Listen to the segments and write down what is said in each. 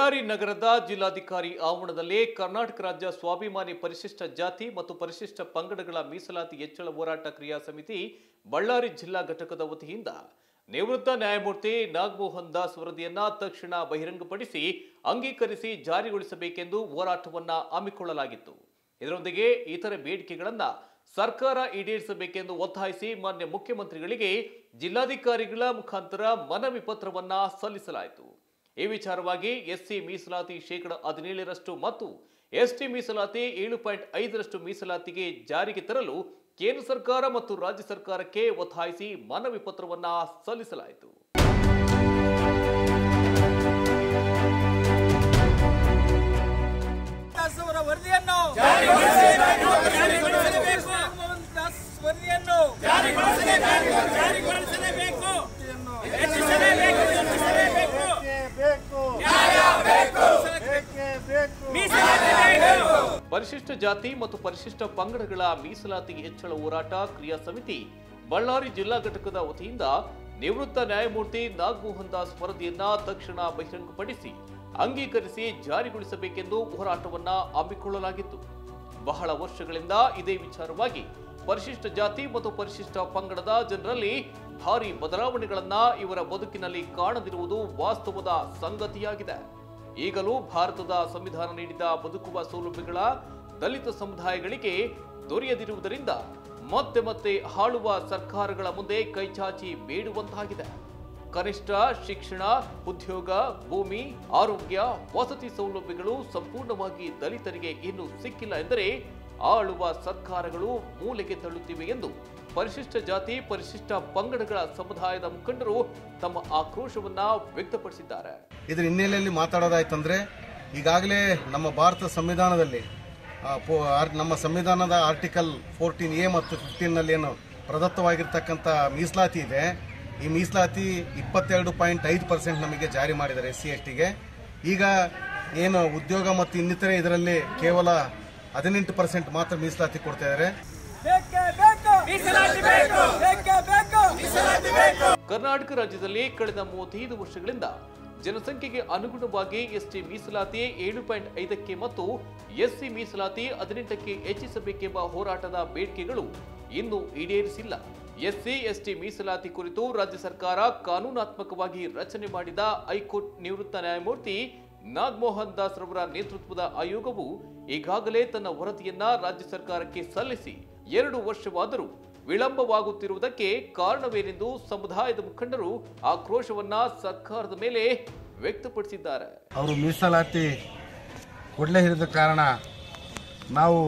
ಬಳ್ಳಾರಿ ನಗರದ ಜಿಲ್ಲಾಧಿಕಾರಿ ಆವರಣದಲ್ಲಿ ಕರ್ನಾಟಕ ರಾಜ್ಯ ಸ್ವಾಭಿಮಾನಿ ಪರಿಶಿಷ್ಟ ಜಾತಿ ಮತ್ತು ಪರಿಶಿಷ್ಟ ಪಂಗಡಗಳ ಮೀಸಲಾತಿ ಹೆಚ್ಚಳ ಹೋರಾಟ ಕ್ರಿಯಾ ಸಮಿತಿ ಬಳ್ಳಾರಿ ಜಿಲ್ಲಾ ಘಟಕದ ವತಿಯಿಂದ ನಿವೃತ್ತ ನ್ಯಾಯಮೂರ್ತಿ ನಾಗಮೋಹನ್ ದಾಸ್ ವರದಿಯನ್ನ ತಕ್ಷಣ ಬಹಿರಂಗಪಡಿಸಿ ಅಂಗೀಕರಿಸಿ ಜಾರಿಗೊಳಿಸಬೇಕೆಂದು ಹೋರಾಟವನ್ನ ಹಮ್ಮಿಕೊಳ್ಳಲಾಗಿತ್ತು ಇದರೊಂದಿಗೆ ಇತರೆ ಬೇಡಿಕೆಗಳನ್ನ ಸರ್ಕಾರ ಈಡೇರಿಸಬೇಕೆಂದು ಒತ್ತಾಯಿಸಿ ಮಾನ್ಯ ಮುಖ್ಯಮಂತ್ರಿಗಳಿಗೆ ಜಿಲ್ಲಾಧಿಕಾರಿಗಳ ಮುಖಾಂತರ ಮನವಿ ಪತ್ರವನ್ನ ಸಲ್ಲಿಸಲಾಯಿತು ಈ ವಿಚಾರವಾಗಿ ಎಸ್ಸಿ ಮೀಸಲಾತಿ ಶೇಕಡ ಹದಿನೇಳರಷ್ಟು ಮತ್ತು ಎಸ್ಟಿ ಮೀಸಲಾತಿ ಏಳು ಪಾಯಿಂಟ್ ಐದರಷ್ಟು ಮೀಸಲಾತಿಗೆ ಜಾರಿಗೆ ತರಲು ಕೇಂದ್ರ ಸರ್ಕಾರ ಮತ್ತು ರಾಜ್ಯ ಸರ್ಕಾರಕ್ಕೆ ಒತ್ತಾಯಿಸಿ ಮನವಿ ಪತ್ರವನ್ನ ಸಲ್ಲಿಸಲಾಯಿತು ದಾಸ್ ಅವರ ವರದಿಯನ್ನು ಜಾರಿಗೊಳಿಸಬೇಕು ಮನಮೋಹನ್ ದಾಸ್ ವರದಿಯನ್ನು ಜಾರಿಗೊಳಿಸಲೇಬೇಕು ಜಾರಿಗೊಳಿಸಲೇಬೇಕು ಹೆಚ್ಚಿಸಲೇಬೇಕು ಹೆಚ್ಚಿಸಲೇಬೇಕು ಬೇಕು ಬೇಕೇ ಬೇಕು ಮೀಸಲಾತಿ ಬೇಕು ಪರಿಶಿಷ್ಟ ಜಾತಿ ಮತ್ತು ಪರಿಶಿಷ್ಟ ಪಂಗಡಗಳ ಮೀಸಲಾತಿ ಹೆಚ್ಚಳ ಹೋರಾಟ ಕ್ರಿಯಾ ಸಮಿತಿ ಬಳ್ಳಾರಿ ಜಿಲ್ಲಾ ಘಟಕದ ವತಿಯಿಂದ ನಿವೃತ್ತ ನ್ಯಾಯಮೂರ್ತಿ ನಾಗಮೋಹನ್ ದಾಸ್ ವರದಿಯನ್ನ ತಕ್ಷಣ ಬಹಿರಂಗಪಡಿಸಿ ಅಂಗೀಕರಿಸಿ ಜಾರಿಗೊಳಿಸಬೇಕೆಂದು ಹೋರಾಟವನ್ನ ಹಮ್ಮಿಕೊಳ್ಳಲಾಗಿತ್ತು ಬಹಳ ವರ್ಷಗಳಿಂದ ಇದೇ ವಿಚಾರವಾಗಿ ಪರಿಶಿಷ್ಟ ಜಾತಿ ಮತ್ತು ಪರಿಶಿಷ್ಟ ಪಂಗಡದ ಜನರಲ್ಲಿ ಭಾರಿ ಬದಲಾವಣೆಗಳನ್ನ ಇವರ ಬದುಕಿನಲ್ಲಿ ಕಾಣದಿರುವುದು ವಾಸ್ತವದ ಸಂಗತಿಯಾಗಿದೆ ಈಗಲೂ ಭಾರತದ ಸಂವಿಧಾನ ನೀಡಿದ ಬದುಕುವ ಸೌಲಭ್ಯಗಳ ದಲಿತ ಸಮುದಾಯಗಳಿಗೆ ದೊರೆಯದಿರುವುದರಿಂದ ಮತ್ತೆ ಮತ್ತೆ ಆಳುವ ಸರ್ಕಾರಗಳ ಮುಂದೆ ಕೈಚಾಚಿ ಬೇಡುವಂತಾಗಿದೆ ಕನಿಷ್ಠ ಶಿಕ್ಷಣ ಉದ್ಯೋಗ ಭೂಮಿ ಆರೋಗ್ಯ ವಸತಿ ಸೌಲಭ್ಯಗಳು ಸಂಪೂರ್ಣವಾಗಿ ದಲಿತರಿಗೆ ಇನ್ನೂ ಸಿಕ್ಕಿಲ್ಲ ಎಂದರೆ ಆಳುವ ಸರ್ಕಾರಗಳು ಮೂಲೆಗೆ ತಳ್ಳುತ್ತಿವೆ ಎಂದು ಪರಿಶಿಷ್ಟ ಜಾತಿ ಪರಿಶಿಷ್ಟ ಪಂಗಡಗಳ ಸಮುದಾಯದ ಮುಖಂಡರು ತಮ್ಮ ಆಕ್ರೋಶವನ್ನ ವ್ಯಕ್ತಪಡಿಸಿದ್ದಾರೆ ಇದರ ಹಿನ್ನೆಲೆಯಲ್ಲಿ ಮಾತಾಡೋದಾಯ್ತಂದ್ರೆ ಈಗಾಗಲೇ ನಮ್ಮ ಭಾರತ ಸಂವಿಧಾನದಲ್ಲಿ ಆ, ಪೋ- ಆರ್- ನಮ್ಮ ಸಂವಿಧಾನದ ಆರ್ಟಿಕಲ್ ಫೋರ್ಟೀನ್ ಎ ಮತ್ತು ಫಿಫ್ಟೀನ್ನಲ್ಲಿ ಏನು ಪ್ರದತ್ತವಾಗಿರ್ತಕ್ಕಂಥ ಮೀಸಲಾತಿ ಇದೆ ಈ ಮೀಸಲಾತಿ ಇಪ್ಪತ್ತೆರಡು ಪಾಯಿಂಟ್ ಐದು ಪರ್ಸೆಂಟ್ ನಮಗೆ ಜಾರಿ ಮಾಡಿದ್ದಾರೆ ಎಸ್ ಸಿ ಎಸ್ ಟಿಗೆ ಈಗ ಏನು ಉದ್ಯೋಗ ಮತ್ತು ಇನ್ನಿತರೆ ಇದರಲ್ಲಿ ಕೇವಲ ಹದಿನೆಂಟು ಪರ್ಸೆಂಟ್ ಮಾತ್ರ ಮೀಸಲಾತಿ ಕೊಡ್ತಾ ಇದ್ದಾರೆ ಬೇಕೇ ಬೇಕು ಮೀಸಲಾತಿ ಬೇಕು ಬೇಕೇ ಬೇಕು ಮೀಸಲಾತಿ ಬೇಕು ಕರ್ನಾಟಕ ರಾಜ್ಯದಲ್ಲಿ ಕಳೆದ ಮೂವತ್ತೈದು ವರ್ಷಗಳಿಂದ ಜನಸಂಖ್ಯೆಗೆ ಅನುಗುಣವಾಗಿ ಎಸ್ಟಿ ಮೀಸಲಾತಿ ಏಳು ಪಾಯಿಂಟ್ ಐದಕ್ಕೆ ಮತ್ತು ಎಸ್ಸಿ ಮೀಸಲಾತಿ ಹದಿನೆಂಟಕ್ಕೆ ಹೆಚ್ಚಿಸಬೇಕೆಂಬ ಹೋರಾಟದ ಬೇಡಿಕೆಗಳು ಇನ್ನೂ ಈಡೇರಿಸಿಲ್ಲ ಎಸ್ಸಿ ಎಸ್ಟಿ ಮೀಸಲಾತಿ ಕುರಿತು ರಾಜ್ಯ ಸರ್ಕಾರ ಕಾನೂನಾತ್ಮಕವಾಗಿ ರಚನೆ ಮಾಡಿದ ಹೈಕೋರ್ಟ್ ನಿವೃತ್ತ ನ್ಯಾಯಮೂರ್ತಿ ನಾಗಮೋಹನ್ ದಾಸ್ ರವರ ನೇತೃತ್ವದ ಆಯೋಗವು ಈಗಾಗಲೇ ತನ್ನ ವರದಿಯನ್ನ ರಾಜ್ಯ ಸರ್ಕಾರಕ್ಕೆ ಸಲ್ಲಿಸಿ ಎರಡು ವರ್ಷವಾದರೂ ವಿಳಂಬವಾಗುತ್ತಿರುವುದಕ್ಕೆ ಕಾರಣವೇನೆಂದು ಸಮುದಾಯದ ಮುಖಂಡರು ಆಕ್ರೋಶವನ್ನ ಸರ್ಕಾರದ ಮೇಲೆ ವ್ಯಕ್ತಪಡಿಸಿದ್ದಾರೆ ಅವರು ಮೀಸಲಾತಿ ಕೊಡಲೇ ಇರದ ಕಾರಣ ನಾವು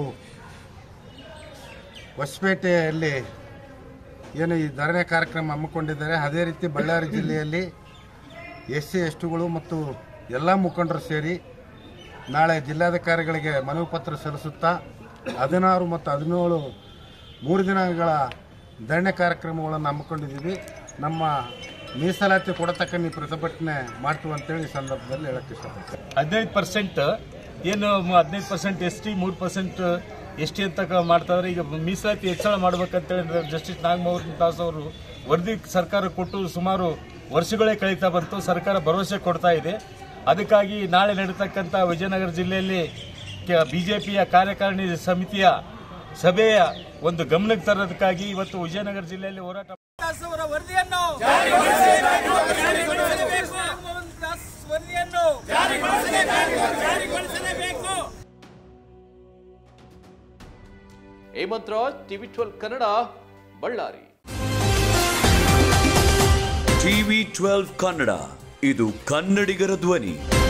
ಹೊಸಪೇಟೆಯಲ್ಲಿ ಏನು ಈ ಧರಣಿ ಕಾರ್ಯಕ್ರಮ ಹಮ್ಮಿಕೊಂಡಿದ್ದಾರೆ ಅದೇ ರೀತಿ ಬಳ್ಳಾರಿ ಜಿಲ್ಲೆಯಲ್ಲಿ ಎಸ್ ಸಿ ಎಸ್ ಟಿಗಳು ಮತ್ತು ಎಲ್ಲ ಮುಖಂಡರು ಸೇರಿ ನಾಳೆ ಜಿಲ್ಲಾಧಿಕಾರಿಗಳಿಗೆ ಮನವಿ ಪತ್ರ ಸಲ್ಲಿಸುತ್ತಾ ಹದಿನಾರು ಮತ್ತು ಹದಿನೇಳು ಮೂರು ದಿನಗಳ ಧರಣಿ ಕಾರ್ಯಕ್ರಮಗಳನ್ನು ಹಮ್ಮಿಕೊಂಡಿದ್ದೀವಿ ನಮ್ಮ ಮೀಸಲಾತಿ ಕೊಡತಕ್ಕ ನೀವು ಪ್ರತಿಭಟನೆ ಮಾಡ್ತೀವಿ ಅಂತೇಳಿ ಈ ಸಂದರ್ಭದಲ್ಲಿ ಹೇಳಕ್ಕೆ ಇಷ್ಟಪಡ್ತೀನಿ ಹದಿನೈದು ಪರ್ಸೆಂಟ್ ಏನು ಹದಿನೈದು ಪರ್ಸೆಂಟ್ ಎಸ್ ಟಿ ಮೂರು ಪರ್ಸೆಂಟ್ ಎಸ್ ಟಿ ಅಂತ ಮಾಡ್ತಾವ್ರೆ ಈಗ ಮೀಸಲಾತಿ ಹೆಚ್ಚಳ ಮಾಡ್ಬೇಕಂತೇಳಿ ಜಸ್ಟಿಸ್ ನಾಗಮೋಹನ್ ದಾಸ್ ಅವರು ವರದಿ ಸರ್ಕಾರ ಕೊಟ್ಟು ಸುಮಾರು ವರ್ಷಗಳೇ ಕಳೀತಾ ಬಂತು ಸರ್ಕಾರ ಭರವಸೆ ಕೊಡ್ತಾ ಇದೆ ಅದಕ್ಕಾಗಿ ನಾಳೆ ನಡೀತಕ್ಕಂಥ ವಿಜಯನಗರ ಜಿಲ್ಲೆಯಲ್ಲಿ ಬಿಜೆಪಿಯ ಕಾರ್ಯಕಾರಿಣಿ ಸಮಿತಿಯ ಸಭೆಯ ಒಂದು ಗಮನಕ್ಕೆ ತರೋದಕ್ಕಾಗಿ ಇವತ್ತು ವಿಜಯನಗರ ಜಿಲ್ಲೆಯಲ್ಲಿ ಹೋರಾಟ ದಾಸ್ ಅವರ ವರದಿಯನ್ನು ಜಾರಿಗೊಳಿಸಲೇಬೇಕು ಜಾರಿಗೊಳಿಸಲೇಬೇಕು ಮನಮೋಹನ್ ದಾಸ್ ವರದಿಯನ್ನು ಜಾರಿಗೊಳಿಸಲೇಬೇಕು ಜಾರಿಗೊಳಿಸಲೇಬೇಕು Hemantharaj TV twelve Kannada Ballari TV twelve Kannada ಇದು ಕನ್ನಡಿಗರ ಧ್ವನಿ